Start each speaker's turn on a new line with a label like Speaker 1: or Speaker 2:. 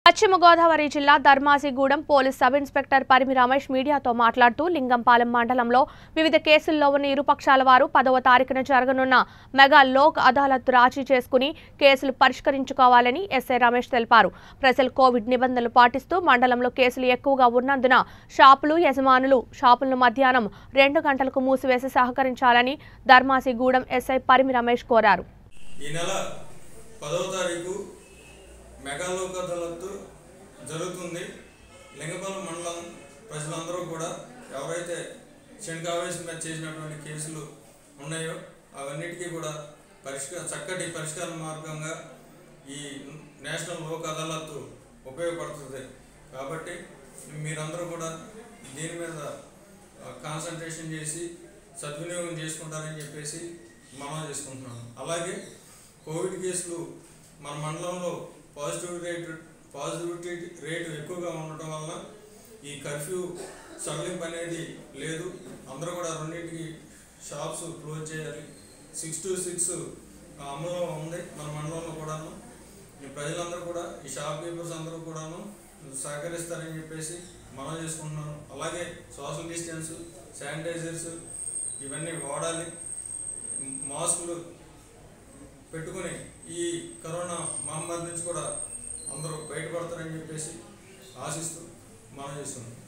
Speaker 1: పశ్చిమ గోదావరి జిల్లా Dharmajigudem police sub inspector Parimi Ramesh మీడియాతో మాట్లాడుతూ లింగంపాలెం మండలంలో వివిధ కేసుల్లో ఉన్న ఇరుపక్షాల వారు పదవ తారీఖున జరగనున్న మెగా లోక్ అదాలత్ రాజీ చేసుకుని కేసులు పరిష్కరించుకోవాలని ఎస్ఐ రమేష్ తెలిపారు ప్రజలు కోవిడ్ నిబంధనలు పాటిస్తూ మండలంలో కేసులు ఎక్కువగా ఉన్నందున షాపులు యజమానులు షాపులను మధ్యాహ్నం రెండు గంటలకు మూసివేసి సహకరించాలని ధర్మాజిగూడెం ఎస్ఐ పరిమి రమేష్ కోరారు
Speaker 2: ఈ నెల పదవ తారీఖు మెగాలోక్ అదాలత్ జరుగుతుంది లింగపాలెం మండలం ప్రజలందరూ కూడా ఎవరైతే శనికావేశం మీద చేసినటువంటి కేసులు ఉన్నాయో అవన్నిటికీ కూడా పరిష్కార చక్కటి పరిష్కార మార్గంగా ఈ నేషనల్ లోక్ అదాలత్ ఉపయోగపడుతుంది కాబట్టి మీరందరూ కూడా దీని మీద కాన్సన్ట్రేషన్ చేసి సద్వినియోగం చేసుకుంటారని చెప్పేసి మనం చేసుకుంటున్నాను అలాగే కోవిడ్ కేసులు మన మండలంలో పాజిటివ్ రేట్ పాజిటివిటీ రేటు ఎక్కువగా ఉండటం వలన ఈ కర్ఫ్యూ సడలింపు అనేది లేదు అందరూ కూడా రెండింటికి షాప్స్ క్లోజ్ చేయాలి సిక్స్ టు సిక్స్ అమల్లో ఉంది మన మండలంలో కూడాను ఈ ప్రజలందరూ కూడా ఈ షాప్ కీపర్స్ అందరూ కూడాను సహకరిస్తారని చెప్పేసి మనం చేసుకుంటున్నాను అలాగే సోషల్ డిస్టెన్స్ శానిటైజర్స్ ఇవన్నీ వాడాలి మాస్కులు పెట్టుకుని ఈ కరోనా మహమ్మారి నుంచి కూడా అందరూ బయటపడతారని చెప్పేసి ఆశిస్తూ మనం చేస్తున్నాం